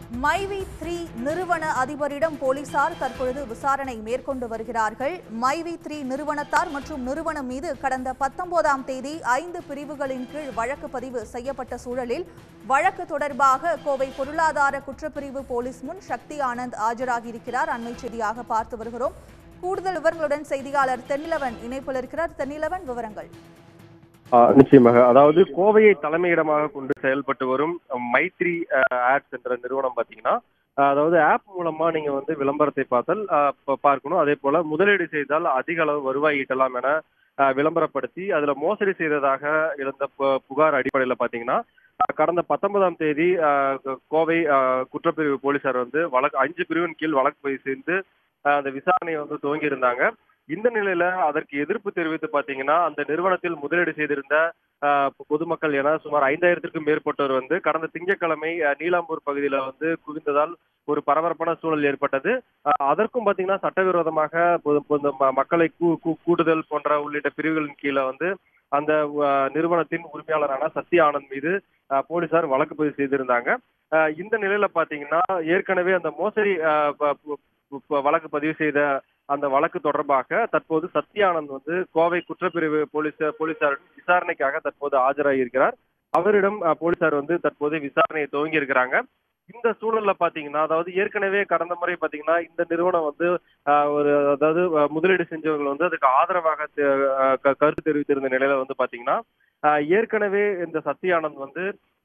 மைவி த்ரீ நிறுவன அதிபரிடம் போலீசார் தற்பொழுது விசாரணை மேற்கொண்டு வருகிறார்கள் மைவி த்ரீ நிறுவனத்தார் மற்றும் நிறுவனம் மீது கடந்த பத்தொன்பதாம் தேதி ஐந்து பிரிவுகளின் கீழ் வழக்கு பதிவு செய்யப்பட்ட சூழலில் வழக்கு தொடர்பாக கோவை பொருளாதார குற்றப்பிரிவு போலீஸ் முன் சக்தி ஆனந்த் ஆஜராகியிருக்கிறார் அண்மை செய்தியாக பார்த்து வருகிறோம் கூடுதல் விவரங்களுடன் செய்தியாளர் தென்னிலவன் இணைப்பில் இருக்கிறார் தென்னிலவன் விவரங்கள் ஆ, நிச்சயமாக அதாவது கோவையை தலைமையிடமாக கொண்டு செயல்பட்டு வரும் மைத்ரி ஆட்ஸ் என்ற நிறுவனம் பாத்தீங்கன்னா ஆ, அதாவது ஆப் மூலமா நீங்க வந்து விளம்பரத்தை பார்த்தல் ஆ, ப- பார்க்கணும் அதே போல முதலீடு செய்தால் அதிக அளவு வருவாய் ஈட்டலாம் என ஆ, விளம்பரப்படுத்தி அதுல மோசடி செய்ததாக எழுந்த பு- புகார் அடிப்படையில பாத்தீங்கன்னா ஆ, கடந்த பத்தொன்பதாம் தேதி ஆ, கோ- கோவை ஆ, குற்றப்பிரிவு போலீசார் வந்து வழக்கு அஞ்சு பிரிவின் கீழ் வழக்கு பதிவு செய்து ஆ, அந்த விசாரணையை வந்து துவங்கி இருந்தாங்க இந்த நிலையில அதற்கு எதிர்ப்பு தெரிவித்து பாத்தீங்கன்னா அந்த நிறுவனத்தில் முதலீடு செய்திருந்த ஆஹ், பொதுமக்கள் என சுமார் ஐந்தாயிரத்திற்கும் மேற்பட்டோர் வந்து கடந்த திங்கட்கிழமை ஆஹ், நீலாம்பூர் பகுதியில வந்து குவிந்ததால் ஒரு பரபரப்பான சூழல் ஏற்பட்டது ஆஹ், அதற்கும் பாத்தீங்கன்னா சட்டவிரோதமாக பொது- பொது ம- மக்களை கூ- கூ- கூடுதல் போன்ற உள்ளிட்ட பிரிவுகளின் கீழே வந்து அந்த ஆஹ், நிறுவனத்தின் உரிமையாளரான சத்யா ஆனந்த் மீது ஆஹ், போலீசார் வழக்கு பதிவு செய்திருந்தாங்க ஆஹ், இந்த நிலையில பாத்தீங்கன்னா ஏற்கனவே அந்த மோசடி ஆஹ், ப- ப- ப- வழக்கு பதிவு செய்த அந்த வழக்கு தொடர்பாக தற்போது சத்யானந்த் வந்து கோவை குற்றப்பிரிவு போலீஸ் போலீசார் விசாரணைக்காக தற்போது ஆஜராகியிருக்கிறார் அவரிடம் அஹ், போலீசார் வந்து தற்போது விசாரணையை துவங்கி இருக்கிறாங்க இந்த சூழல்ல பாத்தீங்கன்னா அதாவது ஏற்கனவே கடந்த முறை பாத்தீங்கன்னா இந்த நிறுவனம் வந்து அஹ், ஒரு அதாவது அஹ், முதலீடு செஞ்சவங்க வந்து அதுக்கு ஆதரவாக தெ- அஹ், க- கருத்து தெரிவித்திருந்த நிலையில வந்து பாத்தீங்கன்னா அஹ், ஏற்கனவே இந்த சத்யானந்த் வந்து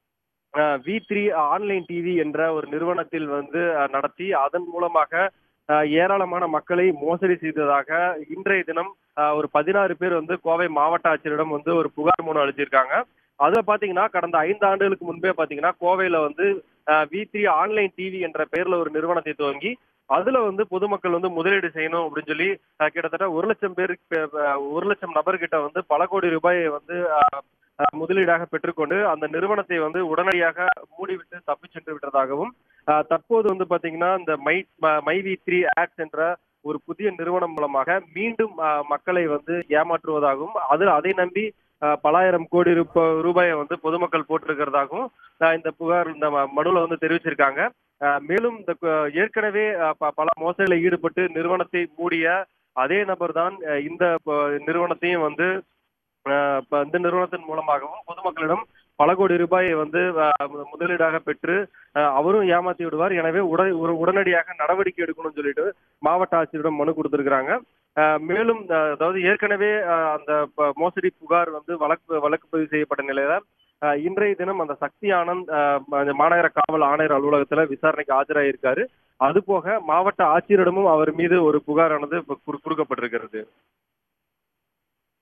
வி த்ரீ ஆன்லைன் டிவி என்ற ஒரு நிறுவனத்தில் வந்து அஹ், நடத்தி அதன் மூலமாக அஹ், ஏராளமான மக்களை மோசடி செய்ததாக இன்றைய தினம் அஹ், ஒரு பதினாறு பேர் வந்து கோவை மாவட்ட ஆட்சியரிடம் வந்து ஒரு புகார் மனு அளிச்சிருக்காங்க அதுல பாத்தீங்கன்னா கடந்த ஐந்து ஆண்டுகளுக்கு முன்பே பாத்தீங்கன்னா கோவையில வந்து வி த்ரீ ஆன்லைன் டிவி என்ற பெயர்ல ஒரு நிறுவனத்தை துவங்கி அதுல வந்து பொதுமக்கள் வந்து முதலீடு செய்யணும் அப்படின்னு சொல்லி அஹ், கிட்டத்தட்ட ஒரு லட்சம் பேர் ஒரு லட்சம் நபர்கிட்ட வந்து பல கோடி ரூபாயை வந்து அஹ், அஹ், முதலீடாக பெற்றுக்கொண்டு அந்த நிறுவனத்தை வந்து உடனடியாக மூடிவிட்டு தப்பி சென்று விட்டதாகவும் அஹ், தற்போது வந்து பாத்தீங்கன்னா இந்த my my V three ads என்ற ஒரு புதிய நிறுவனம் மூலமாக மீண்டும் அஹ், மக்களை வந்து ஏமாற்றுவதாகவும் அது அதை நம்பி அஹ், பலாயிரம் கோடி ரூபா- ரூபாயை வந்து பொதுமக்கள் போட்டிருக்கிறதாகவும் அஹ், இந்த புகார் இந்த ம- மனுல வந்து தெரிவிச்சிருக்காங்க அஹ், மேலும் இந்த கு- ஏற்கனவே அஹ், ப- பல மோசடியில் ஈடுபட்டு நிறுவனத்தை மூடிய அதே நபர் தான் அஹ், இந்த ப- நிறுவனத்தையும் வந்து அஹ், ப- இந்த நிறுவனத்தின் மூலமாகவும் பொதுமக்களிடம் பல கோடி ரூபாயை வந்து அஹ், மு- முதலீடாக பெற்று அஹ், அவரும் ஏமாத்தி விடுவார் எனவே உட உட- உடனடியாக நடவடிக்கை எடுக்கணும்னு சொல்லிட்டு மாவட்ட ஆட்சியரிடம் மனு கொடுத்திருக்கிறாங்க அஹ், மேலும் அஹ், அதாவது ஏற்கனவே அஹ், அந்த ப- மோசடி புகார் வந்து வழக்கு வழக்கு பதிவு செய்யப்பட்ட நிலையில அஹ், இன்றைய தினம் அந்த சக்தி ஆனந்த் அஹ், ம- மாநகர காவல் ஆணையர் அலுவலகத்துல விசாரணைக்கு ஆஜராயிருக்காரு அது போக மாவட்ட ஆட்சியரிடமும் அவர் மீது ஒரு புகாரானது இப்ப குடு- கொடுக்கப்பட்டிருக்கிறது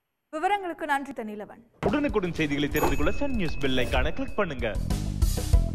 விவரங்களுக்கு நன்றி தென்னிலவன் உடனுக்குடன் செய்திகளை தெரிந்து கொள்ள சன் நியூஸ் பெல் ஐகானை கிளிக் பண்ணுங்க